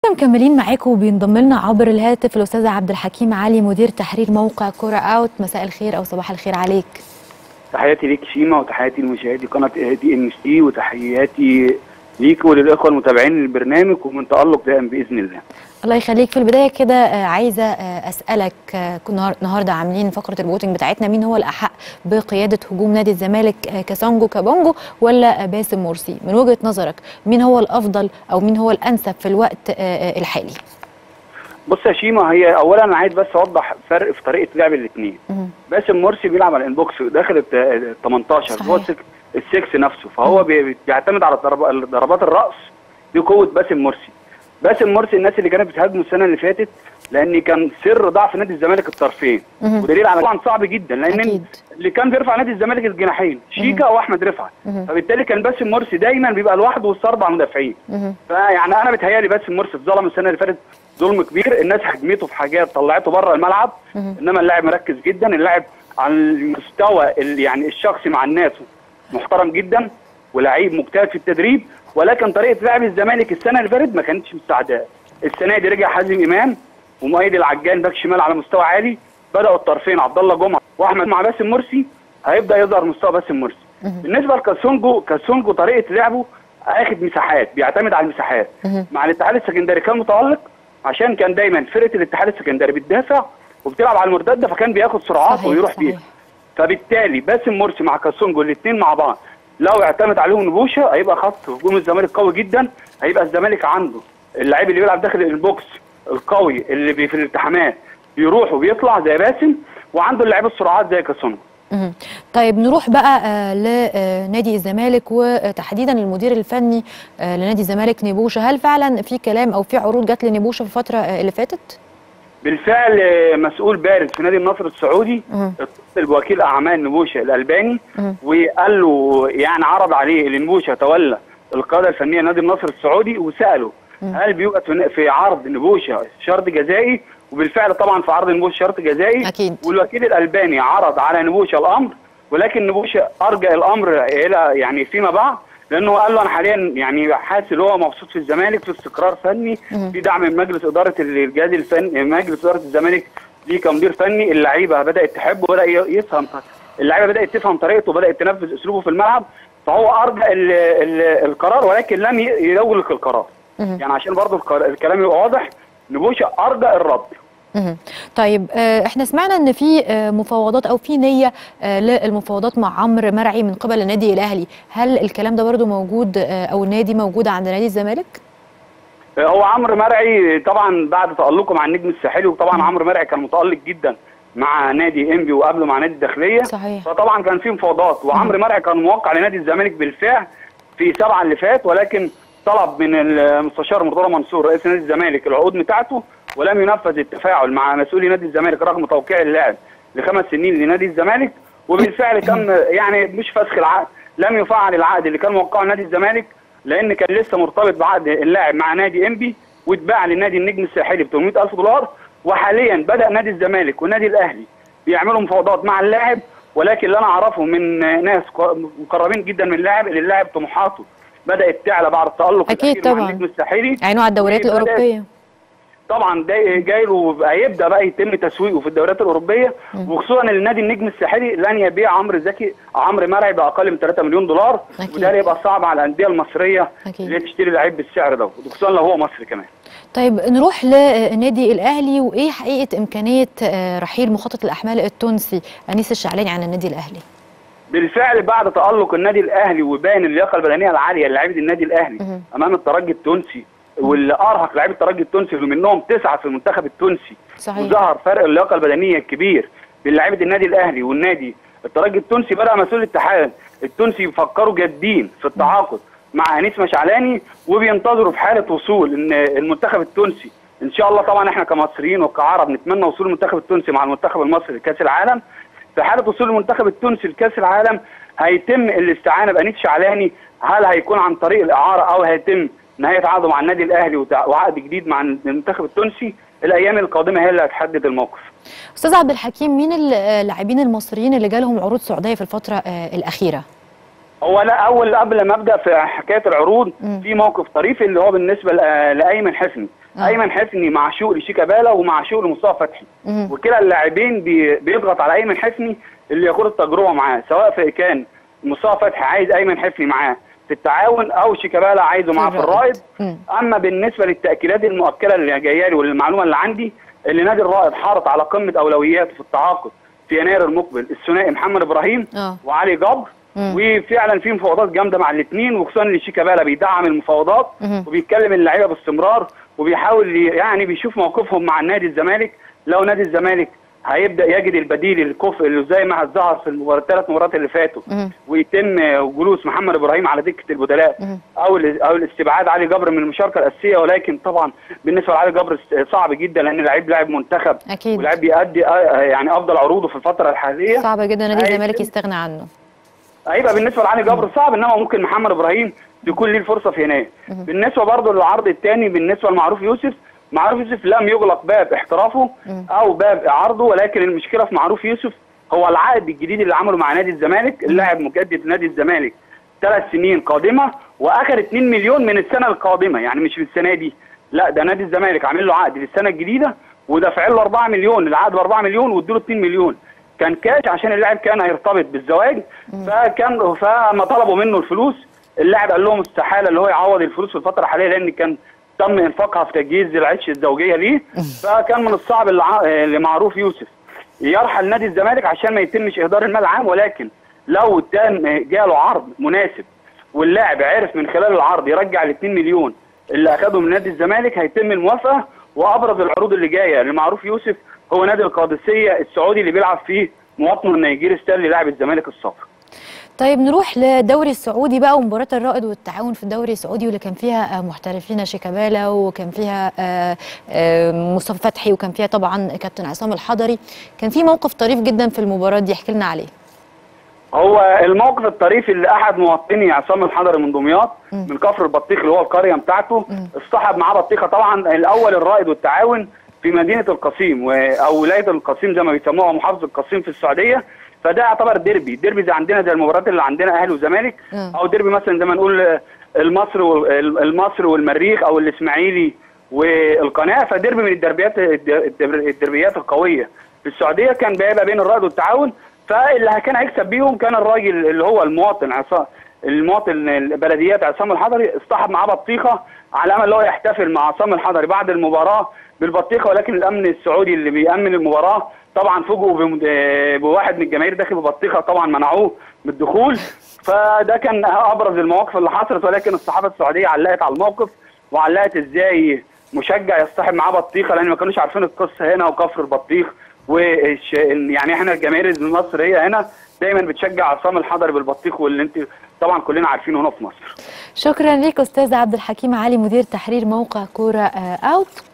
مكملين معاكم وبينضم لنا عبر الهاتف الاستاذ عبد الحكيم علي مدير تحرير موقع كوره اوت مساء الخير او صباح الخير عليك تحياتي ليك شيما وتحياتي لمشاهدي قناه دي ام سي وتحياتي ليك وللاخوه المتابعين للبرنامج ومن تالق دائم باذن الله الله يخليك في البدايه كده آه، عايزه آه، اسالك آه، كنا النهارده عاملين فقره الفوتنج بتاعتنا مين هو الاحق بقياده هجوم نادي الزمالك آه، كاسونجو كابونجو ولا آه، باسم مرسي من وجهه نظرك مين هو الافضل او مين هو الانسب في الوقت آه، آه، الحالي بص يا شيما هي اولا انا عايز بس اوضح فرق في طريقه لعب الاثنين مهم. باسم مرسي بيلعب على الانبوكس داخل ال 18 صحيح. هو السك- السكس نفسه فهو بي- بيعتمد على الضرب- ضربات الراس دي قوه باسم مرسي باسم مرسي الناس اللي كانت بتهاجمه السنه اللي فاتت لان كان سر ضعف نادي الزمالك الطرفين مهم. ودليل على طبعا صعب جدا لان أكيد. اللي كان بيرفع نادي الزمالك الجناحين شيكا او احمد رفعت مهم. فبالتالي كان باسم مرسي دايما بيبقى لوحده وسط اربع مدافعين مهم. فيعني انا بتهيالي باسم مرسي اتظلم السنه اللي فاتت ظلم كبير الناس هجمته في حاجات طلعته بره الملعب مهم. انما اللاعب مركز جدا اللاعب على المستوى ال- يعني الشخصي مع الناس محترم جدا ولعيب مجتهد في التدريب ولكن طريقه لعب الزمالك السنه اللي فاتت ما كانتش مساعداه السنه دي رجع حازم امام ومؤيد العجان باك شمال على مستوى عالي بداوا الطرفين عبد الله جمعه واحمد مع باسم مرسي هيبدا يظهر مستوى باسم مرسي بالنسبه لكاسونجو كاسونجو طريقه لعبه اخد مساحات بيعتمد على المساحات مهم. مع الاتحاد السكندري كان متالق عشان كان دايما فرقه الاتحاد السكندري بتدافع وبتلعب على المرتده فكان بياخد سرعات صحيح، ويروح صحيح. بيها فبالتالي باسم مرسي مع كاسونجو الاثنين مع بعض لو اعتمد عليهم نبوشه هيبقى خط هجوم الزمالك قوي جدا هيبقى الزمالك عنده اللعيب اللي بيلعب داخل البوكس القوي اللي بي في الالتحامات بيروح وبيطلع زي باسم وعنده اللعيب السرعات زي كاسونجو مهم. طيب نروح بقى آه، لنادي الزمالك وتحديدا المدير الفني آه، لنادي الزمالك نبوشه هل فعلا في كلام او في عروض جات لنبوشه في الفتره آه، اللي فاتت؟ بالفعل آه، مسؤول بارز في نادي النصر السعودي مهم. اتصل بوكيل اعمال نبوشه الالباني مهم. وقال له يعني عرض عليه اللي نبوشه تولى القياده الفنيه نادي النصر السعودي وساله هل بيوجد في- في عرض نبوشه شرط جزائي وبالفعل طبعا في عرض نبوشه شرط جزائي أكيد. والوكيل الالباني عرض على نبوشه الامر ولكن نبوشه ارجع الامر الى يعني فيما بعد لانه قال له انا حاليا يعني حاسس ان هو مبسوط في الزمالك في استقرار فني في دعم من مجلس اداره الجهاز الفني مجلس اداره الزمالك ليه كمدير فني اللعيبه بدات تحبه وبدا ي- يفهم اللعيبه بدات تفهم طريقته وبدات تنفذ اسلوبه في الملعب فهو ارجع ال ال القرار ولكن لم ي- يدولك القرار مهم. يعني عشان برضه القر- الكلام يبقى واضح نبوشه ارجع الرد مهم. طيب آه، احنا سمعنا ان في آه، مفاوضات او في نيه آه، للمفاوضات مع عمرو مرعي من قبل النادي الاهلي هل الكلام ده برضو موجود آه، او النادي موجود عند نادي الزمالك هو عمرو مرعي طبعا بعد تألقه مع النجم الساحلي وطبعا عمرو مرعي كان متألق جدا مع نادي انبي وقبله مع نادي الداخليه صحيح. فطبعا كان في مفاوضات وعمرو مرعي كان موقع لنادي الزمالك بالفعل في سبعه اللي فات ولكن طلب من المستشار مرتضى منصور رئيس نادي الزمالك العقود بتاعته ولم ينفذ التفاعل مع مسؤولي نادي الزمالك رغم توقيع اللاعب لخمس سنين لنادي الزمالك وبالفعل كان يعني مش فسخ العقد لم يفعل العقد اللي كان موقعه نادي الزمالك لان كان لسه مرتبط بعقد اللاعب مع نادي انبي واتباع لنادي النجم الساحلي ب 800000 دولار وحاليا بدا نادي الزمالك والنادي الاهلي بيعملوا مفاوضات مع اللاعب ولكن اللي انا اعرفه من ناس مقربين جدا من اللاعب اللي اللاعب طموحاته بدات تعلى بعد التالق أكيد الأخير مع طبعاً. النجم الساحلي عينه على الدوريات وبدأت- الاوروبيه طبعا ده جاي له هيبدا بقى يتم تسويقه في الدوريات الاوروبيه وخصوصا ان النادي النجم الساحلي لن يبيع عمرو زكي عمرو مرعي باقل من 3 مليون دولار أكيد. وده هيبقى صعب على الانديه المصريه أكيد. اللي تشتري لعيب بالسعر ده وخصوصا لو هو مصري كمان طيب نروح لنادي الاهلي وايه حقيقه امكانيه آه، رحيل مخطط الاحمال التونسي انيس الشعلاني عن النادي الاهلي بالفعل بعد تألق النادي الأهلي وبان اللياقة البدنية العالية للاعيبه النادي الأهلي مهم. أمام الترجي التونسي واللي أرهق لاعبي الترجي التونسي اللي منهم تسعة في المنتخب التونسي صحيح. وظهر فرق اللياقة البدنية الكبير بين لاعيبه النادي الأهلي والنادي الترجي التونسي بدأ مسؤول الاتحاد التونسي يفكروا جادين في التعاقد مع أنيس مشعلاني وبينتظروا في حالة وصول إن المنتخب التونسي إن شاء الله طبعا إحنا كمصريين وكعرب نتمنى وصول المنتخب التونسي مع المنتخب المصري لكأس العالم في حاله وصول المنتخب التونسي لكاس العالم هيتم الاستعانه بانيس شعلاني هل هيكون عن طريق الاعاره او هيتم نهايه عقده مع النادي الاهلي وتع- وعقد جديد مع المنتخب التونسي الايام القادمه هي اللي هتحدد الموقف استاذ عبد الحكيم مين اللاعبين المصريين اللي جالهم عروض سعوديه في الفتره آه، الاخيره هو لا اول قبل ما ابدا في حكايه العروض مم. في موقف طريف اللي هو بالنسبه ل- لايمن حفني آه. ايمن حفني معشوق لشيكابالا ومعشوق لمصطفى فتحي مم. وكلا اللاعبين بي- بيضغط على ايمن حفني اللي ياخد التجربه معاه سواء في كان مصطفى فتحي عايز ايمن حفني معاه في التعاون او شيكابالا عايزه معاه في الرائد مم. اما بالنسبه للتاكيدات المؤكده اللي جايه لي والمعلومه اللي عندي اللي نادي الرائد حاطط على قمه اولوياته في التعاقد في يناير المقبل الثنائي محمد ابراهيم اه وعلي جبر مم. وفعلا في مفاوضات جامده مع الاثنين وخصوصا ان شيكابالا بيدعم المفاوضات مهم. وبيتكلم اللعيبه باستمرار وبيحاول ي- يعني بيشوف موقفهم مع نادي الزمالك لو نادي الزمالك هيبدا يجد البديل الكفء اللي زي ما ظهر في المباراه الثلاث مباريات اللي فاتوا مهم. ويتم جلوس محمد ابراهيم على دكه البدلاء مهم. او ال- او الاستبعاد علي جبر من المشاركه الاساسيه ولكن طبعا بالنسبه لعلي جبر صعب جدا لان لعيب لاعب منتخب اكيد ولاعب بيأدي آه، يعني افضل عروضه في الفتره الحاليه صعب جدا نادي عايز- الزمالك يستغنى عنه هيبقى بالنسبه لعلي جبر صعب انما ممكن محمد ابراهيم يكون ليه الفرصه في يناير بالنسبه برضه للعرض الثاني بالنسبه لمعروف يوسف معروف يوسف لم يغلق باب احترافه او باب عرضه ولكن المشكله في معروف يوسف هو العقد الجديد اللي عمله مع نادي الزمالك اللاعب مجدد نادي الزمالك ثلاث سنين قادمه واخر 2 مليون من السنه القادمه يعني مش في السنه دي لا ده نادي الزمالك عامل له عقد للسنه الجديده ودافع له 4 مليون العقد ب 4 مليون وادوا له 2 مليون كان كاش عشان اللاعب كان هيرتبط بالزواج فكان فما طلبوا منه الفلوس اللاعب قال لهم استحاله اللي هو يعوض الفلوس في الفتره الحاليه لان كان تم انفاقها في تجهيز العش الزوجيه ليه فكان من الصعب اللي ع- اللي معروف يوسف يرحل نادي الزمالك عشان ما يتمش اهدار المال العام ولكن لو كان جاله عرض مناسب واللاعب عرف من خلال العرض يرجع ال 2 مليون اللي اخده من نادي الزمالك هيتم الموافقه وابرز العروض اللي جايه لمعروف يوسف هو نادي القادسيه السعودي اللي بيلعب فيه مواطنه النيجيري ستانلي لاعب الزمالك السابق طيب نروح للدوري السعودي بقى ومباراة الرائد والتعاون في الدوري السعودي واللي كان فيها آه، محترفين شيكابالا وكان فيها آه، آه، مصطفى فتحي وكان فيها طبعا كابتن عصام الحضري كان في موقف طريف جدا في المباراة دي احكي لنا عليه هو الموقف الطريف اللي احد مواطني عصام الحضري من دمياط من كفر البطيخ اللي هو القريه بتاعته اصطحب معاه بطيخه طبعا الاول الرائد والتعاون في مدينه القصيم و- او ولايه القصيم زي ما بيسموها محافظه القصيم في السعوديه فده يعتبر ديربي ديربي زي عندنا زي المباريات اللي عندنا اهلي وزمالك مم. او ديربي مثلا زي ما نقول المصري وال- المصري والمريخ او الاسماعيلي والقناه فديربي من الدربيات الدر- الدربيات القويه في السعوديه كان بيبقى بين الرائد والتعاون فاللي كان هيكسب بيهم كان الراجل اللي هو المواطن عصام المواطن البلديات عصام الحضري اصطحب معاه بطيخه على امل اللي هو يحتفل مع عصام الحضري بعد المباراه بالبطيخه ولكن الامن السعودي اللي بيامن المباراه طبعا فوجئوا بم- آه، بواحد من الجماهير داخل ببطيخه طبعا منعوه من الدخول فده كان ابرز المواقف اللي حصلت ولكن الصحافه السعوديه علقت على الموقف وعلقت ازاي مشجع يصطحب معاه بطيخه لان ما كانوش عارفين القصه هنا وكفر البطيخ وش يعني احنا الجماهير المصريه هنا دايما بتشجع عصام الحضري بالبطيخ واللي انت طبعا كلنا عارفينه هنا في مصر شكرا ليك استاذ عبد الحكيم علي مدير تحرير موقع كوره آه، اوت